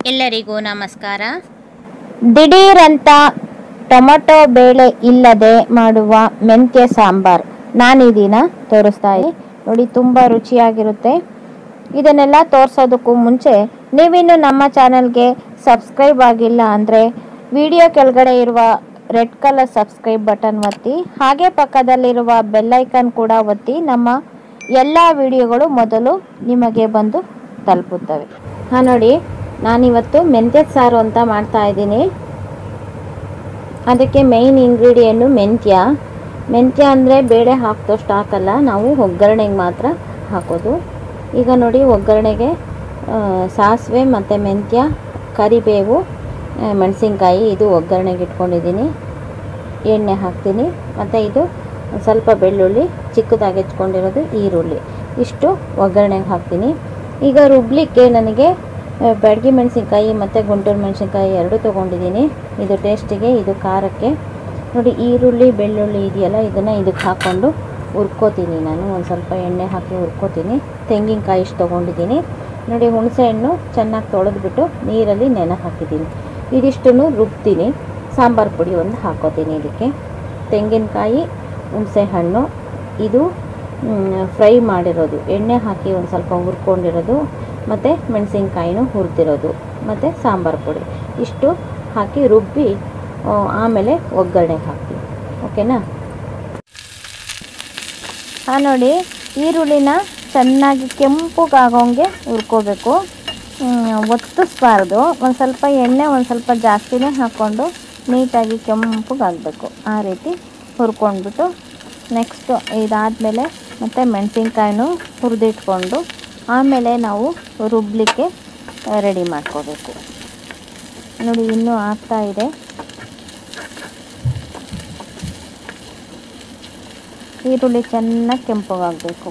ಎಲ್ಲರಿಗೂ ನಮಸ್ಕಾರ ದಿಢೀರಂತ ಟೊಮೊಟೊ ಬೇಳೆ ಇಲ್ಲದೆ ಮಾಡುವ ಮೆಂತ್ಯ ಸಾಂಬಾರ್ ನಾನಿದೀನ ತೋರಿಸ್ತಾ ಇದ್ದೀನಿ ನೋಡಿ ತುಂಬ ರುಚಿಯಾಗಿರುತ್ತೆ ಇದನ್ನೆಲ್ಲ ತೋರಿಸೋದಕ್ಕೂ ಮುಂಚೆ ನೀವಿನ್ನು ನಮ್ಮ ಚಾನಲ್ಗೆ ಸಬ್ಸ್ಕ್ರೈಬ್ ಆಗಿಲ್ಲ ಅಂದರೆ ವಿಡಿಯೋ ಕೆಳಗಡೆ ಇರುವ ರೆಡ್ ಕಲರ್ ಸಬ್ಸ್ಕ್ರೈಬ್ ಬಟನ್ ಒತ್ತಿ ಹಾಗೆ ಪಕ್ಕದಲ್ಲಿರುವ ಬೆಲ್ಲೈಕನ್ ಕೂಡ ಒತ್ತಿ ನಮ್ಮ ಎಲ್ಲ ವಿಡಿಯೋಗಳು ಮೊದಲು ನಿಮಗೆ ಬಂದು ತಲುಪುತ್ತವೆ ಹಾಂ ನೋಡಿ ನಾನಿವತ್ತು ಮೆಂತ್ಯದ ಸಾರು ಅಂತ ಮಾಡ್ತಾ ಇದ್ದೀನಿ ಅದಕ್ಕೆ ಮೇಯ್ನ್ ಇಂಗ್ರೀಡಿಯೆಂಟು ಮೆಂತ್ಯ ಮೆಂತ್ಯ ಅಂದರೆ ಬೇಳೆ ಹಾಕ್ದಷ್ಟು ಹಾಕಲ್ಲ ನಾವು ಒಗ್ಗರಣೆಗೆ ಮಾತ್ರ ಹಾಕೋದು ಈಗ ನೋಡಿ ಒಗ್ಗರಣೆಗೆ ಆ, ಸಾಸಿವೆ ಮತ್ತು ಮೆಂತ್ಯ ಕರಿಬೇವು ಆ, ಮೆಣಸಿನ್ಕಾಯಿ ಇದು ಒಗ್ಗರಣೆಗೆ ಇಟ್ಕೊಂಡಿದ್ದೀನಿ ಎಣ್ಣೆ ಹಾಕ್ತೀನಿ ಮತ್ತು ಇದು ಒಂದ್ ಸ್ವಲ್ಪ ಬೆಳ್ಳುಳ್ಳಿ ಚಿಕ್ಕದಾಗಿ ಹೆಚ್ಕೊಂಡಿರೋದು ಈರುಳ್ಳಿ ಇಷ್ಟು ಒಗ್ಗರಣೆಗೆ ಹಾಕ್ತೀನಿ ಈಗ ರುಬ್ಲಿಕ್ಕೆ ನನಗೆ ಆ, ಬ್ಯಾಡಗಿ ಮೆಣಸಿನ್ಕಾಯಿ ಮತ್ತು ಗುಂಟೂರು ಮೆಣಸಿನ್ಕಾಯಿ ಎರಡು ತೊಗೊಂಡಿದ್ದೀನಿ ಇದು ಟೇಸ್ಟಿಗೆ ಇದು ಖಾರಕ್ಕೆ ನೋಡಿ ಈರುಳ್ಳಿ ಬೆಳ್ಳುಳ್ಳಿ ಇದೆಯಲ್ಲ ಇದನ್ನು ಇದಕ್ಕೆ ಹಾಕ್ಕೊಂಡು ಹುರ್ಕೋತೀನಿ ನಾನು ಒಂದು ಸ್ವಲ್ಪ ಎಣ್ಣೆ ಹಾಕಿ ಹುರ್ಕೋತೀನಿ ತೆಂಗಿನಕಾಯಿ ಇಷ್ಟು ತೊಗೊಂಡಿದ್ದೀನಿ ನೋಡಿ ಹುಣಸೆ ಹಣ್ಣು ಚೆನ್ನಾಗಿ ತೊಳೆದ್ಬಿಟ್ಟು ನೀರಲ್ಲಿ ನೆನೆ ಹಾಕಿದ್ದೀನಿ ಇದಿಷ್ಟನ್ನು ರುಬ್ತೀನಿ ಸಾಂಬಾರು ಪುಡಿ ಒಂದು ಹಾಕೋತೀನಿ ಇದಕ್ಕೆ ತೆಂಗಿನಕಾಯಿ ಹುಣಸೆ ಹಣ್ಣು ಇದು ಫ್ರೈ ಮಾಡಿರೋದು ಎಣ್ಣೆ ಹಾಕಿ ಒಂದು ಸ್ವಲ್ಪ ಹುರ್ಕೊಂಡಿರೋದು ಮತ್ತು ಮೆಣಸಿನ್ಕಾಯಿನೂ ಹುರಿದಿರೋದು ಮತ್ತು ಸಾಂಬಾರು ಪುಡಿ ಇಷ್ಟು ಹಾಕಿ ರುಬ್ಬಿ ಆ, ಆಮೇಲೆ ಒಗ್ಗರಣೆಗೆ ಹಾಕ್ತೀನಿ ಓಕೆನಾ ಹಾಂ ನೋಡಿ ಈರುಳ್ಳಿನ ಚೆನ್ನಾಗಿ ಕೆಂಪುಗಾಗೋಂಗೆ ಹುರ್ಕೋಬೇಕು ಹ್ಮ್, ಒತ್ತಿಸ್ಬಾರ್ದು ಒಂದು ಸ್ವಲ್ಪ ಎಣ್ಣೆ ಒಂದು ಸ್ವಲ್ಪ ಜಾಸ್ತಿನೇ ಹಾಕ್ಕೊಂಡು ನೀಟಾಗಿ ಕೆಂಪುಗಾಗಬೇಕು ಆ ರೀತಿ ಹುರ್ಕೊಂಡ್ಬಿಟ್ಟು ನೆಕ್ಸ್ಟು ಇದಾದಮೇಲೆ ಮತ್ತು ಮೆಣಸಿನ್ಕಾಯಿನೂ ಹುರಿದಿಟ್ಕೊಂಡು ಆಮೇಲೆ ನಾವು ರುಬ್ಲಿಕ್ಕೆ ರೆಡಿ ಮಾಡ್ಕೋಬೇಕು ನೋಡಿ ಇನ್ನೂ ಆಗ್ತಾ ಇದೆ ಈರುಳ್ಳಿ ಚೆನ್ನಾಗಿ ಕೆಂಪಗಾಗಬೇಕು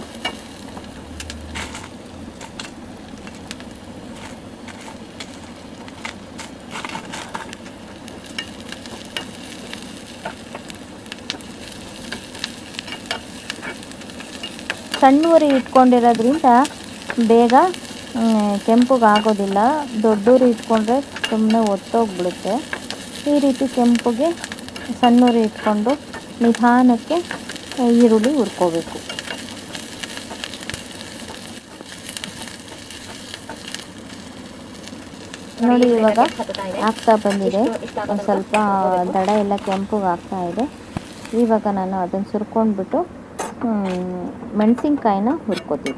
ಸಣ್ಣ ಉರಿ ಇಟ್ಕೊಂಡಿರೋದ್ರಿಂದ ಬೇಗ ಮ್, ಕೆಂಪಗಾಗೋದಿಲ್ಲ ದೊಡ್ಡ ಉರಿ ಇಟ್ಕೊಂಡ್ರೆ ಸುಮ್ಮನೆ ಒತ್ತೋಗ್ಬಿಡುತ್ತೆ ಈ ರೀತಿ ಕೆಂಪುಗೆ ಸಣ್ಣ ಉರಿ ಇಟ್ಕೊಂಡು ನಿಧಾನಕ್ಕೆ ಈರುಳ್ಳಿ ಹುರ್ಕೋಬೇಕು ನೋಡಿ ಇವಾಗ ಆಗ್ತಾ ಬಂದಿದೆ ಒಂದು ಸ್ವಲ್ಪ ದಡ ಎಲ್ಲ ಕೆಂಪುಗೆ ಆಗ್ತಾ ಇದೆ ಇವಾಗ ನಾನು ಅದನ್ನು ಸುರ್ಕೊಂಡ್ಬಿಟ್ಟು ಮೆಣಸಿನ್ಕಾಯಿನ ಹುರ್ಕೋತೀನಿ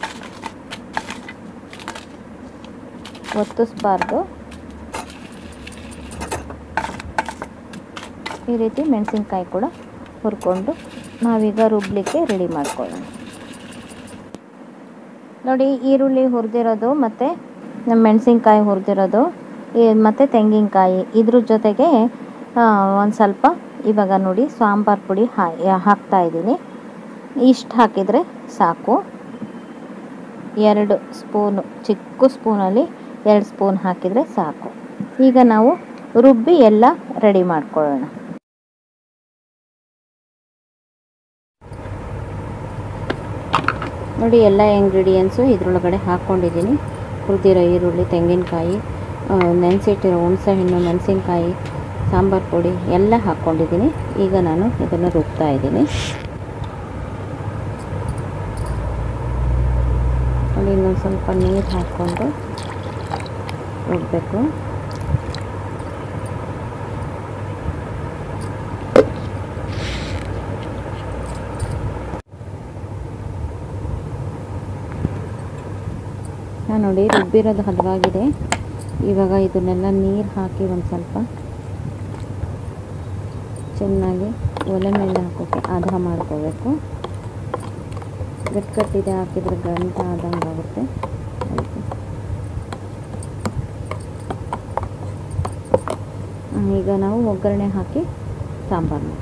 ಒತ್ತಿಸ್ಬಾರ್ದು ಈ ರೀತಿ ಮೆಣಸಿನ್ಕಾಯಿ ಕೂಡ ಹುರ್ಕೊಂಡು ನಾವೀಗ ರುಬ್ಲಿಕ್ಕೆ ರೆಡಿ ಮಾಡ್ಕೊಳ್ಳೋಣ ನೋಡಿ ಈರುಳ್ಳಿ ಹುರಿದಿರೋದು ಮತ್ತು ಮೆಣಸಿನ್ಕಾಯಿ ಹುರಿದಿರೋದು ಮತ್ತು ತೆಂಗಿನಕಾಯಿ ಇದ್ರ ಜೊತೆಗೆ ಒಂದು ಸ್ವಲ್ಪ ಇವಾಗ ನೋಡಿ ಸಾಂಬಾರು ಪುಡಿ ಹಾ- ಹಾಕ್ತಾ ಇದ್ದೀನಿ ಇಷ್ಟು ಹಾಕಿದರೆ ಸಾಕು ಎರಡು ಸ್ಪೂನು ಚಿಕ್ಕ ಸ್ಪೂನಲ್ಲಿ ಎರಡು ಸ್ಪೂನ್ ಹಾಕಿದರೆ ಸಾಕು ಈಗ ನಾವು ರುಬ್ಬಿ ಎಲ್ಲ ರೆಡಿ ಮಾಡ್ಕೊಳ್ಳೋಣ ನೋಡಿ ಎಲ್ಲ ಇಂಗ್ರೀಡಿಯೆಂಟ್ಸು ಇದ್ರೊಳಗಡೆ ಹಾಕ್ಕೊಂಡಿದ್ದೀನಿ ಹುರಿದಿರೋ ಈರುಳ್ಳಿ ತೆಂಗಿನಕಾಯಿ ನೆನೆಸಿಟ್ಟಿರೋ ಹುಣಸೆ ಹಣ್ಣು ಮೆಣಸಿನ್ಕಾಯಿ ಸಾಂಬಾರು ಪುಡಿ ಎಲ್ಲ ಹಾಕ್ಕೊಂಡಿದ್ದೀನಿ ಈಗ ನಾನು ಇದನ್ನು ರುಬ್ತಾ ಇದ್ದೀನಿ ನೋಡಿ ಇನ್ನೊಂದು ಸ್ವಲ್ಪ ನೀರು ಹಾಕ್ಕೊಂಡು ರುಬ್ಬಬೇಕು ಹಾಂ ನೋಡಿ ರುಬ್ಬಿರೋದು ಹದವಾಗಿದೆ ಇವಾಗ ಇದನ್ನೆಲ್ಲ ನೀರು ಹಾಕಿ ಒಂದು ಸ್ವಲ್ಪ ಚೆನ್ನಾಗಿ ಒಲೆ ಮೇಲೆ ಹಾಕೋಕ್ಕೆ ಹದ ಮಾಡ್ಕೋಬೇಕು ಗಟ್ಟಿಗಟ್ಟಿದೆ ಹಾಕಿದ್ರೆ ಗಂಟ ಆದಂಗೆ ಆಗುತ್ತೆ ಅದಕ್ಕೆ ಆ, ಈಗ ನಾವು ಒಗ್ಗರಣೆ ಹಾಕಿ ಸಾಂಬಾರು ಮಾಡಿ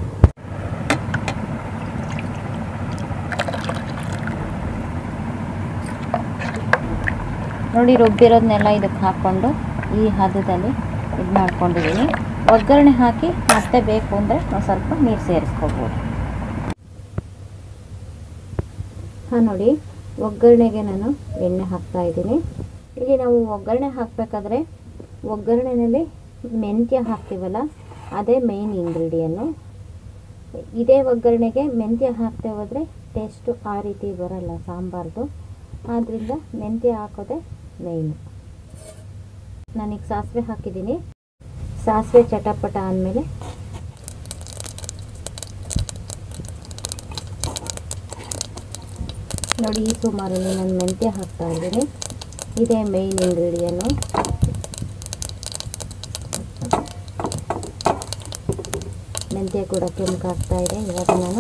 ನೋಡಿ ರುಬ್ಬಿರೋದನ್ನೆಲ್ಲ ಇದಕ್ಕೆ ಹಾಕ್ಕೊಂಡು ಈ ಹದದಲ್ಲಿ ಇದು ಮಾಡ್ಕೊಂಡಿದ್ದೀನಿ ಒಗ್ಗರಣೆ ಹಾಕಿ ಮತ್ತೆ ಬೇಕು ಅಂದರೆ ಒಂದು ಸ್ವಲ್ಪ ನೀರು ಸೇರಿಸ್ಕೋಬೋದು ಹಾಂ ನೋಡಿ ಒಗ್ಗರಣೆಗೆ ನಾನು ಎಣ್ಣೆ ಹಾಕ್ತಾ ಇದ್ದೀನಿ ಇಲ್ಲಿ ನಾವು ಒಗ್ಗರಣೆ ಹಾಕಬೇಕಾದ್ರೆ ಒಗ್ಗರಣೆಯಲ್ಲಿ ಮೆಂತ್ಯ ಹಾಕ್ತೀವಲ್ಲ ಅದೇ ಮೇಯ್ನ್ ಇಂಗ್ರೀಡಿಯನ್ನು ಇದೇ ಒಗ್ಗರಣೆಗೆ ಮೆಂತ್ಯ ಹಾಕ್ತೇ ಹೋದರೆ ಟೇಸ್ಟು ಆ ರೀತಿ ಬರಲ್ಲ ಸಾಂಬಾರ್ದು ಆದ್ದರಿಂದ ಮೆಂತ್ಯ ಹಾಕೋದೇ ಮೇಯ್ನು ನಾನೀಗ ಸಾಸಿವೆ ಹಾಕಿದ್ದೀನಿ ಸಾಸಿವೆ ಚಟಪಟ ಆದಮೇಲೆ ನೋಡಿ ಈ ಸುಮಾರಲ್ಲಿ ನಾನು ಮೆಂತ್ಯ ಹಾಕ್ತಾ ಇದ್ದೀನಿ ಇದೇ ಮೇಯ್ನ್ ಇಂಗ್ರೀಡಿಯನ್ನು ಮೆಂತ್ಯ ಕೂಡ ಕೆಂಪಾಗ್ತಾ ಇದೆ ಇವಾಗ ನಾನು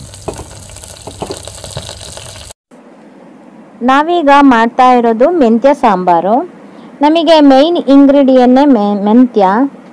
ನಾವೀಗ ಮಾಡ್ತಾ ಇರೋದು ಮೆಂತ್ಯ ಸಾಂಬಾರು ನಮಗೆ ಮೇಯ್ನ್ ಇಂಗ್ರೀಡಿಯನ್ನೇ ಮೆ ಮೆಂತ್ಯ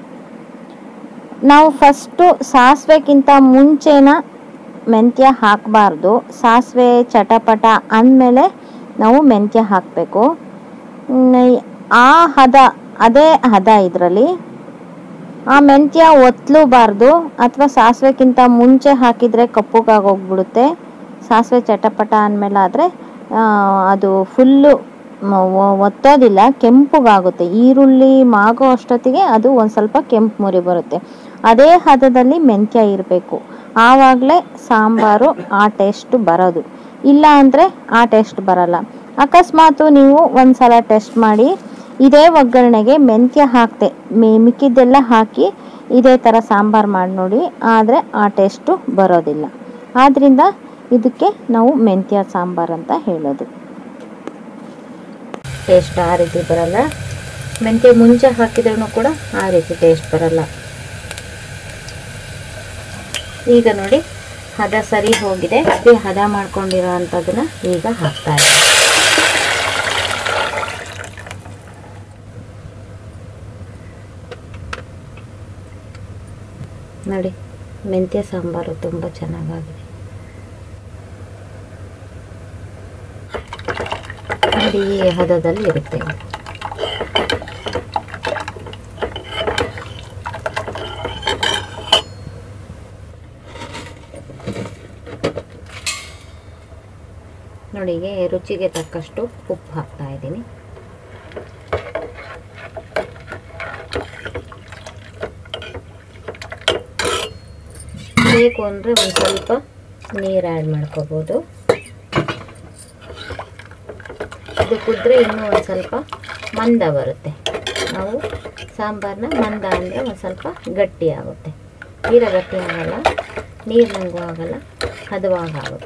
ನಾವು ಫಸ್ಟು ಸಾಸಿವೆಗಿಂತ ಮುಂಚೆನ ಮೆಂತ್ಯ ಹಾಕಬಾರ್ದು ಸಾಸಿವೆ ಚಟಪಟ ಅಂದಮೇಲೆ ನಾವು ಮೆಂತ್ಯ ಹಾಕಬೇಕು ಆ ಹದ ಅದೇ ಹದ ಇದರಲ್ಲಿ ಆ ಮೆಂತ್ಯ ಒತ್ತಲೂಬಾರ್ದು ಅಥವಾ ಸಾಸಿವೆಗಿಂತ ಮುಂಚೆ ಹಾಕಿದರೆ ಕಪ್ಪುಗಾಗೋಗ್ಬಿಡುತ್ತೆ ಸಾಸಿವೆ ಚಟಪಟ ಅಂದಮೇಲೆ ಆದರೆ ಅದು ಫುಲ್ಲು ಒತ್ತೋದಿಲ್ಲ ಕೆಂಪುಗಾಗುತ್ತೆ ಈರುಳ್ಳಿ ಮಾಗೋ ಅಷ್ಟೊತ್ತಿಗೆ ಅದು ಒಂದು ಸ್ವಲ್ಪ ಕೆಂಪು ಮುರಿ ಬರುತ್ತೆ ಅದೇ ಹದದಲ್ಲಿ ಮೆಂತ್ಯ ಇರಬೇಕು ಆವಾಗಲೇ ಸಾಂಬಾರು ಆ ಟೇಸ್ಟ್ ಬರೋದು ಇಲ್ಲ ಅಂದರೆ ಆ ಟೇಸ್ಟ್ ಬರಲ್ಲ ಅಕಸ್ಮಾತು ನೀವು ಒಂದು ಸಲ ಟೆಸ್ಟ್ ಮಾಡಿ ಇದೇ ಒಗ್ಗರಣೆಗೆ ಮೆಂತ್ಯ ಹಾಕ್ತೆ ಮಿಕ್ಕಿದ್ದೆಲ್ಲ ಹಾಕಿ ಇದೇ ಥರ ಸಾಂಬಾರು ಮಾಡಿ ನೋಡಿ ಆದರೆ ಆ ಟೇಸ್ಟು ಬರೋದಿಲ್ಲ ಆದ್ದರಿಂದ ಇದಕ್ಕೆ ನಾವು ಮೆಂತ್ಯ ಸಾಂಬಾರು ಅಂತ ಹೇಳೋದು ಟೇಸ್ಟ್ ಆ ರೀತಿ ಬರಲ್ಲ ಮೆಂತ್ಯ ಮುಂಚೆ ಹಾಕಿದ್ರೂ ಕೂಡ ಆ ರೀತಿ ಟೇಸ್ಟ್ ಬರಲ್ಲ ಈಗ ನೋಡಿ ಹದ ಸರಿ ಹೋಗಿದೆ ಈ ಹದ ಮಾಡ್ಕೊಂಡಿರೋ ಅಂಥದ್ದನ್ನ ಈಗ ಹಾಕ್ತಾ ಇದ್ದೀನಿ ನೋಡಿ ಮೆಂತ್ಯ ಸಾಂಬಾರು ತುಂಬ ಚೆನ್ನಾಗಾಗಿದೆ ನೋಡಿ ಈ ಹದದಲ್ಲಿ ಇರುತ್ತೆ ನೋಡಿ ಹೀಗೆ ರುಚಿಗೆ ತಕ್ಕಷ್ಟು ಉಪ್ಪು ಹಾಕ್ತಾ ಇದ್ದೀನಿ ಬೇಕು ಅಂದರೆ ಒಂದು ಸ್ವಲ್ಪ ನೀರು ಆ್ಯಡ್ ಮಾಡ್ಕೋಬೋದು ಇದು ಕುದ್ರೆ ಇನ್ನೂ ಒಂದು ಸ್ವಲ್ಪ ಮಂದ ಬರುತ್ತೆ ನಾವು ಸಾಂಬಾರನ್ನ ಮಂದ ಅಂದರೆ ಒಂದು ಸ್ವಲ್ಪ ಗಟ್ಟಿ ಆಗುತ್ತೆ ತೀರ ಗಟ್ಟಿ ಆಗಲ್ಲ ನೀರಿನಂಗೂ ಆಗಲ್ಲ ಹದವಾಗಿ ಆಗುತ್ತೆ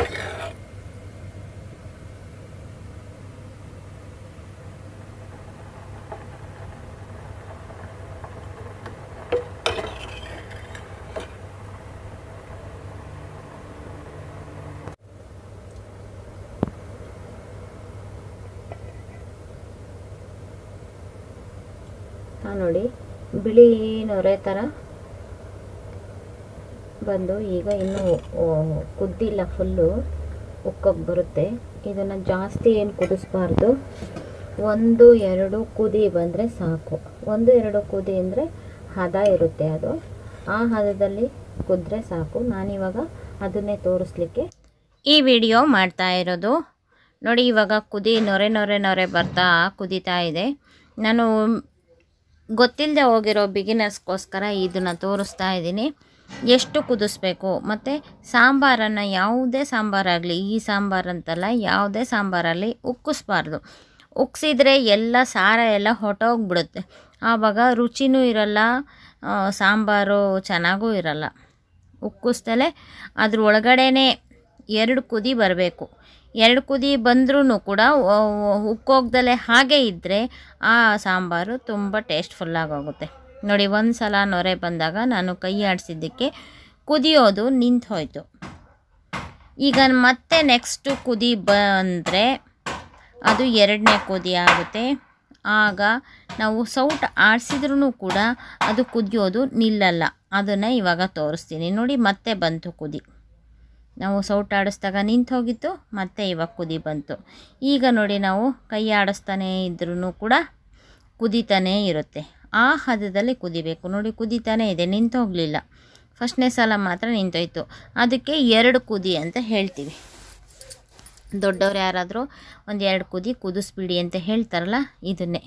ಹಾಂ ನೋಡಿ ಬಿಳಿ ನೊರೆ ಥರ ಬಂದು ಈಗ ಇನ್ನೂ ಕುದ್ದಿಲ್ಲ ಫುಲ್ಲು ಉಕ್ಕೋಗಿ ಬರುತ್ತೆ ಇದನ್ನು ಜಾಸ್ತಿ ಏನು ಕುದಿಸ್ಬಾರ್ದು ಒಂದು ಎರಡು ಕುದಿ ಬಂದರೆ ಸಾಕು ಒಂದು ಎರಡು ಕುದಿ ಅಂದರೆ ಹದ ಇರುತ್ತೆ ಅದು ಆ ಹದದಲ್ಲಿ ಕುದ್ರೆ ಸಾಕು ನಾನಿವಾಗ ಅದನ್ನೇ ತೋರಿಸ್ಲಿಕ್ಕೆ ಈ ವಿಡಿಯೋ ಮಾಡ್ತಾ ಇರೋದು ನೋಡಿ ಇವಾಗ ಕುದಿ ನೊರೆ ನೊರೆ ನೊರೆ ಬರ್ತಾ ಕುದೀತಾ ಇದೆ ನಾನು ಗೊತ್ತಿಲ್ಲದೆ ಹೋಗಿರೋ ಬಿಗಿನರ್ಸ್ಗೋಸ್ಕರ ಇದನ್ನು ತೋರಿಸ್ತಾ ಇದ್ದೀನಿ ಎಷ್ಟು ಕುದಿಸ್ಬೇಕು ಮತ್ತು ಸಾಂಬಾರನ್ನು ಯಾವುದೇ ಸಾಂಬಾರಾಗಲಿ ಈ ಸಾಂಬಾರಂತಲ್ಲ ಯಾವುದೇ ಸಾಂಬಾರಲ್ಲಿ ಉಕ್ಕಿಸ್ಬಾರ್ದು ಉಕ್ಸಿದ್ರೆ ಎಲ್ಲ ಸಾರ ಎಲ್ಲ ಹೊಟ್ಟೋಗ್ಬಿಡುತ್ತೆ ಆವಾಗ ರುಚಿನೂ ಇರಲ್ಲ ಆ, ಸಾಂಬಾರು ಚೆನ್ನಾಗೂ ಇರಲ್ಲ ಉಕ್ಕಿಸ್ದಲೇ ಅದ್ರ ಒಳಗಡೆನೇ ಎರಡು ಕುದಿ ಬರಬೇಕು ಎರಡು ಕುದಿ ಬಂದ್ರೂ ಕೂಡ ಉಕ್ಕೋಗ್ದಲೇ ಹಾಗೆ ಇದ್ದರೆ ಆ ಸಾಂಬಾರು ತುಂಬ ಟೇಸ್ಟ್ಫುಲ್ಲಾಗೋಗುತ್ತೆ ನೋಡಿ ಒಂದು ಸಲ ನೊರೆ ಬಂದಾಗ ನಾನು ಕೈ ಆಡಿಸಿದ್ದಕ್ಕೆ ಕುದಿಯೋದು ನಿಂತು ಹೋಯಿತು ಈಗ ಮತ್ತೆ ನೆಕ್ಸ್ಟು ಕುದಿ ಬಂದರೆ ಅದು ಎರಡನೇ ಕುದಿ ಆಗುತ್ತೆ ಆಗ ನಾವು ಸೌಟ್ ಆಡಿಸಿದ್ರೂ ಕೂಡ ಅದು ಕುದಿಯೋದು ನಿಲ್ಲಲ್ಲ ಅದನ್ನು ಇವಾಗ ತೋರಿಸ್ತೀನಿ ನೋಡಿ ಮತ್ತೆ ಬಂತು ಕುದಿ ನಾವು ಸೌಟ್ ಆಡಿಸ್ದಾಗ ನಿಂತು ಹೋಗಿತ್ತು ಮತ್ತೆ ಇವಾಗ ಕುದಿ ಬಂತು ಈಗ ನೋಡಿ ನಾವು ಕೈ ಆಡಿಸ್ತಾನೇ ಇದ್ರೂ ಕೂಡ ಕುದಿತಾನೇ ಇರುತ್ತೆ ಆ ಹದದಲ್ಲಿ ಕುದಿಬೇಕು ನೋಡಿ ಕುದಿತಾನೇ ಇದೆ ನಿಂತು ಹೋಗಲಿಲ್ಲ ಫಸ್ಟ್ನೇ ಸಲ ಮಾತ್ರ ನಿಂತೋಯ್ತು ಅದಕ್ಕೆ ಎರಡು ಕುದಿ ಅಂತ ಹೇಳ್ತೀವಿ ದೊಡ್ಡವ್ರು ಯಾರಾದರೂ ಒಂದು ಎರಡು ಕುದಿ ಕುದಿಸ್ಬಿಡಿ ಅಂತ ಹೇಳ್ತಾರಲ್ಲ ಇದನ್ನೇ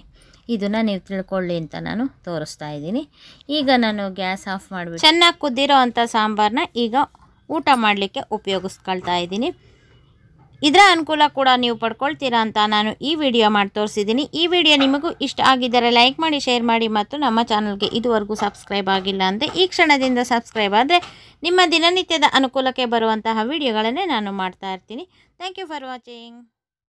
ಇದನ್ನು ನೀವು ತಿಳ್ಕೊಳ್ಳಿ ಅಂತ ನಾನು ತೋರಿಸ್ತಾ ಇದ್ದೀನಿ ಈಗ ನಾನು ಗ್ಯಾಸ್ ಆಫ್ ಮಾಡಿಬಿಟ್ಟು ಚೆನ್ನಾಗಿ ಕುದ್ದಿರೋ ಅಂಥ ಸಾಂಬಾರನ್ನ ಈಗ ಊಟ ಮಾಡಲಿಕ್ಕೆ ಉಪಯೋಗಿಸ್ಕೊಳ್ತಾ ಇದ್ದೀನಿ ಇದರ ಅನುಕೂಲ ಕೂಡ ನೀವು ಪಡ್ಕೊಳ್ತೀರಾ ಅಂತ ನಾನು ಈ ವಿಡಿಯೋ ಮಾಡಿ ತೋರಿಸಿದ್ದೀನಿ ಈ ವಿಡಿಯೋ ನಿಮಗೂ ಇಷ್ಟ ಆಗಿದ್ದರೆ ಲೈಕ್ ಮಾಡಿ ಶೇರ್ ಮಾಡಿ ಮತ್ತು ನಮ್ಮ ಚಾನಲ್ಗೆ ಇದುವರೆಗೂ ಸಬ್ಸ್ಕ್ರೈಬ್ ಆಗಿಲ್ಲ ಅಂದರೆ ಈ ಕ್ಷಣದಿಂದ ಸಬ್ಸ್ಕ್ರೈಬ್ ಆದರೆ ನಿಮ್ಮ ದಿನನಿತ್ಯದ ಅನುಕೂಲಕ್ಕೆ ಬರುವಂತಹ ವಿಡಿಯೋಗಳನ್ನೇ ನಾನು ಮಾಡ್ತಾ ಇರ್ತೀನಿ ಥ್ಯಾಂಕ್ ಯು ಫಾರ್ ವಾಚಿಂಗ್